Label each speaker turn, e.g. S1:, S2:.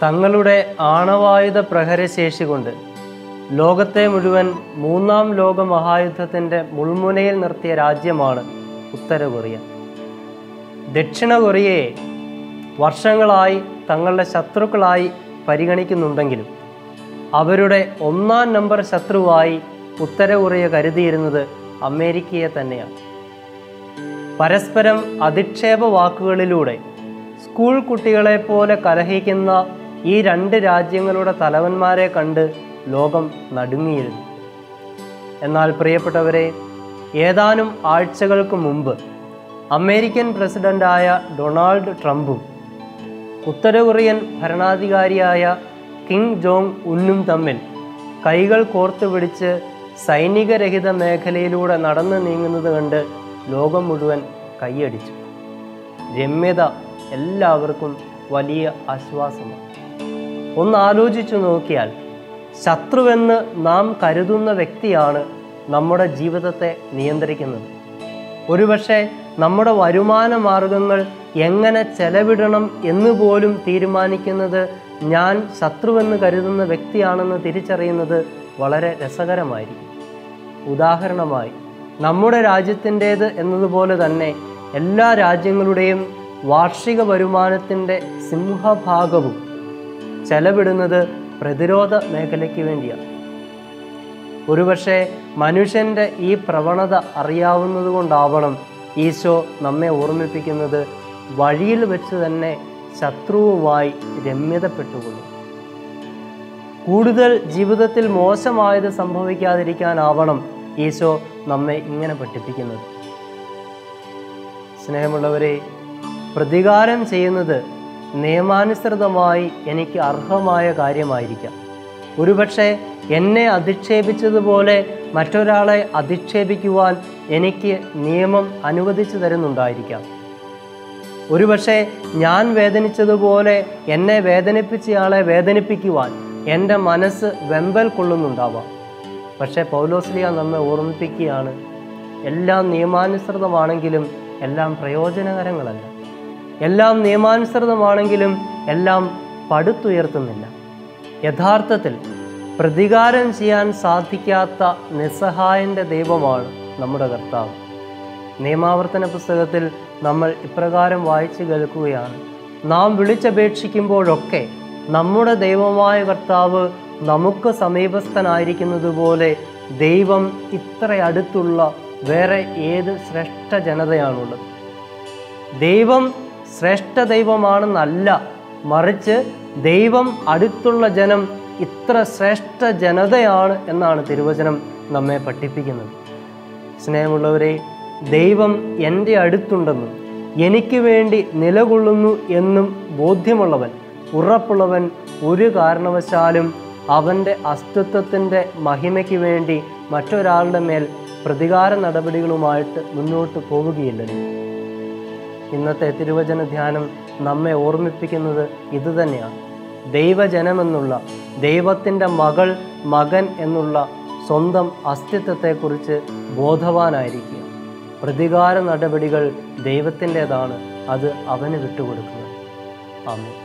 S1: തങ്ങളുടെ ആണവായുധ പ്രഹരശേഷി കൊണ്ട് ലോകത്തെ മുഴുവൻ മൂന്നാം ലോക മഹായുദ്ധത്തിൻ്റെ മുൾമുനയിൽ നിർത്തിയ രാജ്യമാണ് ഉത്തര കൊറിയ ദക്ഷിണ കൊറിയയെ വർഷങ്ങളായി തങ്ങളുടെ ശത്രുക്കളായി പരിഗണിക്കുന്നുണ്ടെങ്കിലും അവരുടെ ഒന്നാം നമ്പർ ശത്രുവായി ഉത്തര കൊറിയ കരുതിയിരുന്നത് അമേരിക്കയെ തന്നെയാണ് പരസ്പരം അധിക്ഷേപ വാക്കുകളിലൂടെ സ്കൂൾ കുട്ടികളെ പോലെ കലഹിക്കുന്ന ഈ രണ്ട് രാജ്യങ്ങളുടെ തലവന്മാരെ കണ്ട് ലോകം നടുങ്ങിയിരുന്നു എന്നാൽ പ്രിയപ്പെട്ടവരെ ഏതാനും ആഴ്ചകൾക്ക് മുമ്പ് അമേരിക്കൻ പ്രസിഡന്റായ ഡൊണാൾഡ് ട്രംപും ഉത്തര കൊറിയൻ ഭരണാധികാരിയായ കിങ് ജോങ് ഉന്നും തമ്മിൽ കൈകൾ കോർത്തു പിടിച്ച് സൈനികരഹിത മേഖലയിലൂടെ നടന്നു നീങ്ങുന്നത് കണ്ട് ലോകം മുഴുവൻ കൈയടിച്ചു രമ്യത എല്ലാവർക്കും വലിയ ആശ്വാസമാണ് ഒന്ന് ആലോചിച്ചു നോക്കിയാൽ ശത്രുവെന്ന് നാം കരുതുന്ന വ്യക്തിയാണ് നമ്മുടെ ജീവിതത്തെ നിയന്ത്രിക്കുന്നത് ഒരുപക്ഷെ നമ്മുടെ വരുമാന മാർഗങ്ങൾ എങ്ങനെ ചെലവിടണം എന്ന് പോലും തീരുമാനിക്കുന്നത് ഞാൻ ശത്രുവെന്ന് കരുതുന്ന വ്യക്തിയാണെന്ന് തിരിച്ചറിയുന്നത് വളരെ രസകരമായിരിക്കും ഉദാഹരണമായി നമ്മുടെ രാജ്യത്തിൻ്റേത് എന്നതുപോലെ തന്നെ എല്ലാ രാജ്യങ്ങളുടെയും വാർഷിക വരുമാനത്തിൻ്റെ സിംഹഭാഗവും ചെലവിടുന്നത് പ്രതിരോധ മേഖലയ്ക്ക് വേണ്ടിയാണ് ഒരുപക്ഷെ മനുഷ്യൻ്റെ ഈ പ്രവണത അറിയാവുന്നത് കൊണ്ടാവണം ഈശോ നമ്മെ ഓർമ്മിപ്പിക്കുന്നത് വഴിയിൽ വെച്ച് തന്നെ ശത്രുവുമായി രമ്യതപ്പെട്ടുകൊള്ളും കൂടുതൽ ജീവിതത്തിൽ മോശമായത് സംഭവിക്കാതിരിക്കാനാവണം ഈശോ നമ്മെ ഇങ്ങനെ പഠിപ്പിക്കുന്നത് സ്നേഹമുള്ളവരെ പ്രതികാരം ചെയ്യുന്നത് നിയമാനുസൃതമായി എനിക്ക് അർഹമായ കാര്യമായിരിക്കാം ഒരുപക്ഷെ എന്നെ അധിക്ഷേപിച്ചതുപോലെ മറ്റൊരാളെ അധിക്ഷേപിക്കുവാൻ എനിക്ക് നിയമം അനുവദിച്ചു തരുന്നുണ്ടായിരിക്കാം ഒരുപക്ഷെ ഞാൻ വേദനിച്ചതുപോലെ എന്നെ വേദനിപ്പിച്ചയാളെ വേദനിപ്പിക്കുവാൻ എൻ്റെ മനസ്സ് വെമ്പൽ കൊള്ളുന്നുണ്ടാവാം പക്ഷേ പൗലോസ്ലിയ നമ്മെ ഓർമ്മിപ്പിക്കുകയാണ് എല്ലാം നിയമാനുസൃതമാണെങ്കിലും എല്ലാം പ്രയോജനകരങ്ങളല്ല എല്ലാം നിയമാനുസൃതമാണെങ്കിലും എല്ലാം പടുത്തുയർത്തുന്നില്ല യഥാർത്ഥത്തിൽ പ്രതികാരം ചെയ്യാൻ സാധിക്കാത്ത നിസ്സഹായൻ്റെ ദൈവമാണ് നമ്മുടെ കർത്താവ് നിയമാവർത്തന പുസ്തകത്തിൽ നമ്മൾ ഇപ്രകാരം വായിച്ചു കേൾക്കുകയാണ് നാം വിളിച്ചപേക്ഷിക്കുമ്പോഴൊക്കെ നമ്മുടെ ദൈവമായ കർത്താവ് നമുക്ക് സമീപസ്ഥനായിരിക്കുന്നത് പോലെ ദൈവം ഇത്ര അടുത്തുള്ള വേറെ ഏത് ശ്രേഷ്ഠ ജനതയാണുള്ളത് ദൈവം ശ്രേഷ്ഠ ദൈവമാണെന്നല്ല മറിച്ച് ദൈവം അടുത്തുള്ള ജനം ഇത്ര ശ്രേഷ്ഠ ജനതയാണ് എന്നാണ് തിരുവചനം നമ്മെ പഠിപ്പിക്കുന്നത് സ്നേഹമുള്ളവരെ ദൈവം എൻ്റെ അടുത്തുണ്ടെന്നും എനിക്ക് വേണ്ടി നിലകൊള്ളുന്നു എന്നും ബോധ്യമുള്ളവൻ ഉറപ്പുള്ളവൻ ഒരു കാരണവശാലും അവൻ്റെ അസ്തിത്വത്തിൻ്റെ മഹിമയ്ക്ക് വേണ്ടി മറ്റൊരാളുടെ മേൽ പ്രതികാര നടപടികളുമായിട്ട് മുന്നോട്ട് പോവുകയില്ലല്ലോ ഇന്നത്തെ തിരുവചന ധ്യാനം നമ്മെ ഓർമ്മിപ്പിക്കുന്നത് ഇതുതന്നെയാണ് ദൈവജനമെന്നുള്ള ദൈവത്തിൻ്റെ മകൾ മകൻ എന്നുള്ള സ്വന്തം അസ്തിത്വത്തെക്കുറിച്ച് ബോധവാനായിരിക്കുക പ്രതികാര നടപടികൾ ദൈവത്തിൻ്റെതാണ് അത് അവന് വിട്ടുകൊടുക്കുന്നത് ആമേ